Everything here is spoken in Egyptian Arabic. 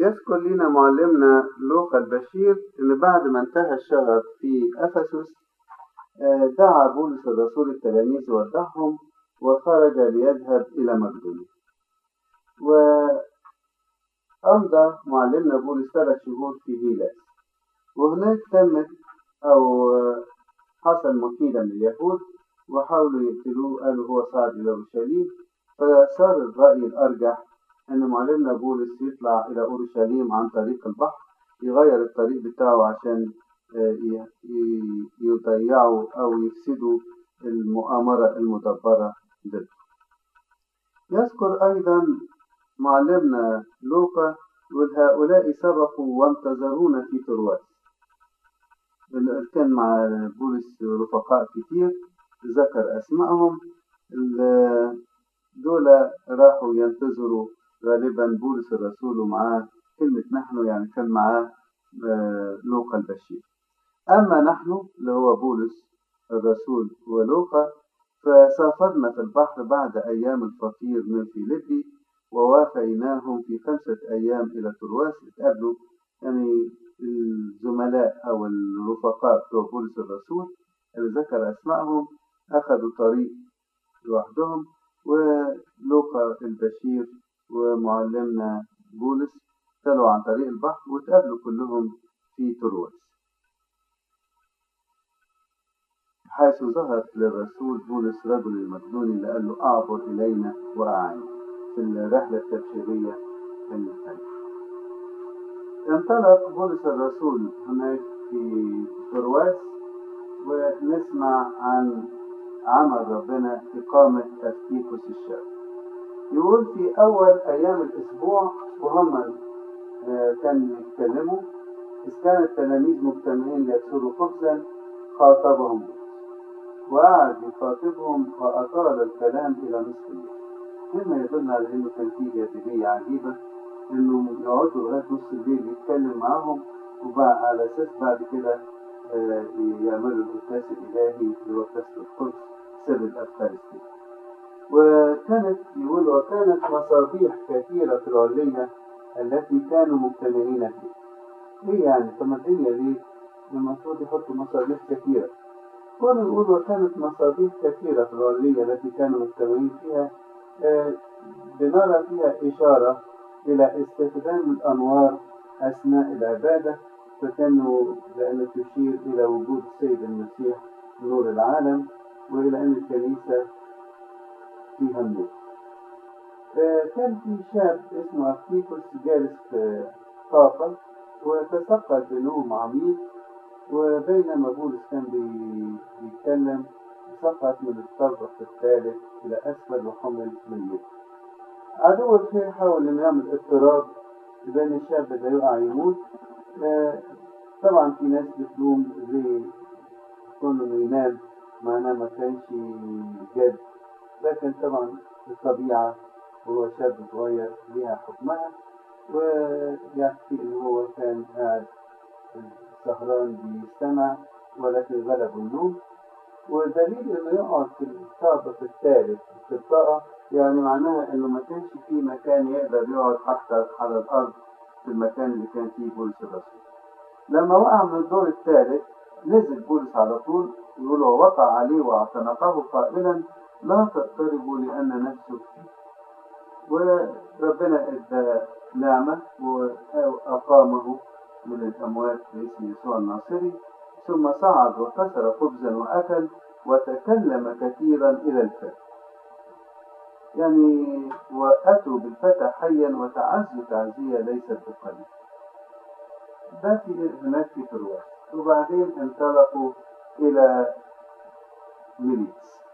يذكر لنا معلمنا لوقا البشير إن بعد ما انتهى الشغب في أفسس دعا بولس الرسول التلاميذ ودعهم وخرج ليذهب إلى مقدونيا وأمضى معلمنا بولس ثلاث شهور في هيلاس وهناك تمت أو حصل مكيدة من اليهود وحاولوا يقتلوه قالوا هو صعد إلى أورشليم فصار الرأي الأرجح أن معلمنا بولس يطلع إلى أورشليم عن طريق البحر يغير الطريق بتاعه عشان يضيعوا أو يفسدوا المؤامرة المدبرة ضده. يذكر أيضا معلمنا لوقا هؤلاء سبقوا وانتظرونا في ترواس كان مع بولس رفقاء كتير ذكر أسمائهم دول راحوا ينتظروا غالبا بولس الرسول ومعاه كلمة نحن يعني كان معاه لوقا البشير أما نحن اللي هو بولس الرسول ولوقا فسافرنا في البحر بعد أيام الفطير من فيليبي ووافيناهم في خمسة أيام إلى ترواس اتقابلوا يعني الزملاء أو الرفقاء بتوع بولس الرسول اللي ذكر أسمائهم أخذوا طريق لوحدهم ولوقا البشير ومعلمنا بولس طلعوا عن طريق البحر وتقابلوا كلهم في ترواس حيث ظهر للرسول بولس رجل المقدوني اللي قال له أعبر إلينا وأعين في الرحلة التبشيرية الثانية انطلق بولس الرسول هناك في ترواس ونسمع عن عمل ربنا إقامة أفتيكوس الشاب يقول في أول أيام الأسبوع وهم كانوا يتكلموا إذ كان التلاميذ مجتمعين ليكسروا خبزا خاطبهم وقعد يخاطبهم وأطال الكلام إلى نصف الليل مما يدل على إنه كان في جاذبية عجيبة إنه يقعدوا لغاية نص الليل يتكلم معاهم وبقى على أساس بعد كده يعملوا القداس الإلهي اللي هو كسر القدس سر الأفكارستي وكانت يقول وكانت مصابيح كثيرة في العلية التي كانوا مجتمعين فيها ايه يعني طب الدنيا دي المفروض يحطوا مصابيح كثيرة كنا نقول وكانت مصابيح كثيرة في العلية التي كانوا مجتمعين فيها آه بنرى فيها إشارة إلى استخدام الأنوار أثناء العبادة فكانوا لأن تشير إلى وجود السيد المسيح نور العالم وإلى أن الكنيسة فيها النور كان في شاب اسمه أفتيكوس جالس في طاقة وتثقل بنوم عميق وبينما بولس كان بيتكلم سقط من الطابق الثالث إلى أسفل وحمل من يده عدو الخير حاول إنه يعمل اضطراب بين الشاب ده يقع يموت طبعا في ناس بتلوم زي كونه إنه ينام معناه ما كانش جد لكن طبعا الطبيعة وهو شاب صغير ليها حكمها ويكفي إن هو كان قاعد سهران بيستمع ولكن غلبه النوم ودليل إنه يقعد في الطابق الثالث في الطاقة يعني معناها إنه ما كانش في مكان يقدر يقعد حتى على الأرض في المكان اللي كان فيه بولس الرسول. لما وقع من الدور الثالث نزل بولس على طول يقول ووقع عليه واعتنقه قائلا لا تضطربوا لأن نفسه فيه وربنا ادى نعمة وأقامه من الأموات باسم يسوع الناصري ثم صعد وكسر خبزا وأكل وتكلم كثيرا إلى الفتى يعني وأتوا بالفتى حيا وتعزوا تعزية ليست بقليل ده في هناك في ترواس وبعدين انطلقوا إلى ميليتس